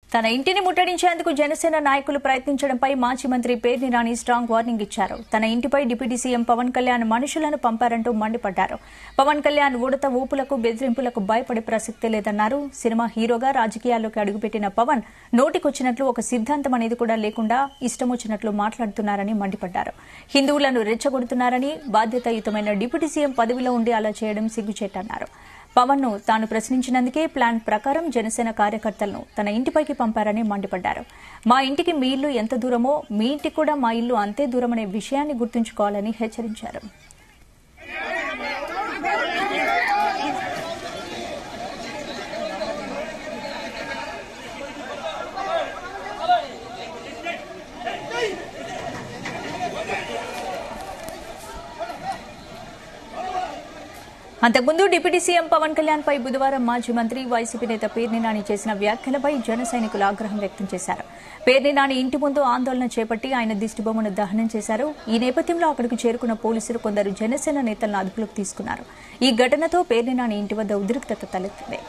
తన ఇంటిని ముట్టడించేందుకు జనసేన నాయకులు ప్రయత్నించడంపై మాజీ మంత్రి పేర్ని నాని స్ట్రాంగ్ వార్నింగ్ ఇచ్చారు తన ఇంటిపై డిప్యూటీ సీఎం పవన్ కళ్యాణ్ మనుషులను పంపారంటూ మండిపడ్డారు పవన్ కళ్యాణ్ ఉడత ఊపులకు బెదిరింపులకు భయపడే ప్రసక్తే లేదన్నారు సినిమా హీరోగా రాజకీయాల్లోకి అడుగుపెట్టిన పవన్ నోటికొచ్చినట్లు ఒక సిద్ధాంతం అనేది కూడా లేకుండా ఇష్టం వచ్చినట్లు మాట్లాడుతున్నారని మండిపడ్డారు హిందువులను రెచ్చగొడుతున్నారని బాధ్యతాయుతమైన డిప్యూటీ సీఎం పదవిలో ఉండి అలా చేయడం సిగ్గుచేటన్నారు పవన్ ను తాను ప్రశ్నించినందుకే ప్లాన్ ప్రకారం జనసేన కార్యకర్తలను తన ఇంటిపైకి పంపారని మండిపడ్డారు మా ఇంటికి మీ ఇల్లు ఎంత దూరమో మీ ఇంటికి కూడా మా ఇల్లు అంతే దూరమనే విషయాన్ని గుర్తుంచుకోవాలని హెచ్చరించారు అంతకుముందు డిప్యూటీ సీఎం పవన్ కళ్యాణ్ పై బుధవారం మాజీ మంత్రి వైసీపీ నేత పేర్ని నాని చేసిన వ్యాఖ్యలపై జన సైనికులు ఆగ్రహం వ్యక్తం చేశారు పేర్ని నాని ఇంటి ముందు ఆందోళన చేపట్టి ఆయన దిష్టిబొమ్మను దహనం చేశారు ఈ నేపథ్యంలో అక్కడికి చేరుకున్న పోలీసులు కొందరు జనసేన నేతలను అదుపులోకి తీసుకున్నారు ఈ ఘటనతో పేర్ని నాని ఇంటి వద్ద ఉద్రిక్తత తలెత్తింది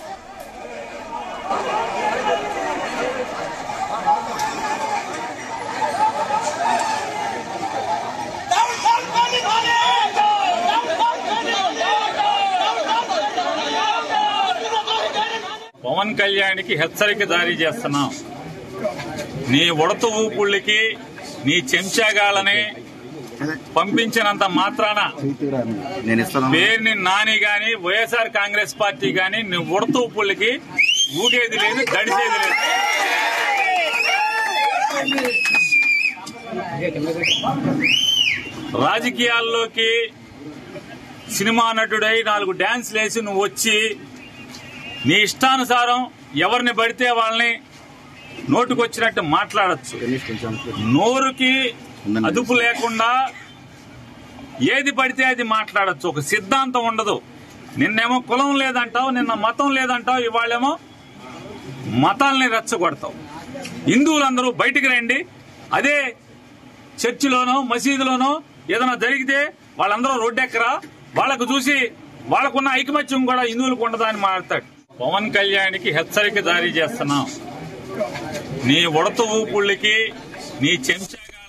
పవన్ కళ్యాణ్కి హెచ్చరిక జారీ చేస్తున్నాం నీ ఉడత ఊపుళ్ళకి నీ చెంచాగాలని పంపించినంత మాత్రాన నేను ఇస్తాను పేరుని నాని గాని వైఎస్ఆర్ కాంగ్రెస్ పార్టీ గాని నీ ఉడత ఊపుళ్ళకి ఊగేది లేదు గడిచేది లేదు రాజకీయాల్లోకి సినిమా నటుడై నాలుగు డాన్స్లు వేసి నువ్వు వచ్చి నీ ఇష్టానుసారం ఎవరిని పడితే వాళ్ళని నోటుకొచ్చినట్టు మాట్లాడచ్చు నోరుకి అదుపు లేకుండా ఏది పడితే అది మాట్లాడచ్చు ఒక సిద్ధాంతం ఉండదు నిన్నేమో కులం లేదంటావు నిన్న మతం లేదంటావు ఇవాళేమో మతాల్ని రెచ్చగొడతావు హిందువులందరూ బయటికి రండి అదే చర్చిలోనో మసీదులోనో ఏదైనా జరిగితే వాళ్ళందరూ రోడ్డెక్కరా వాళ్ళకు చూసి వాళ్ళకున్న ఐకమత్యం కూడా హిందువులకు ఉండదా అని మాట్లాడతాడు పవన్ కళ్యాణ్కి హెచ్చరిక జారీ చేస్తున్నాం నీ ఉడత ఊపుళ్ళకి నీ చెంచా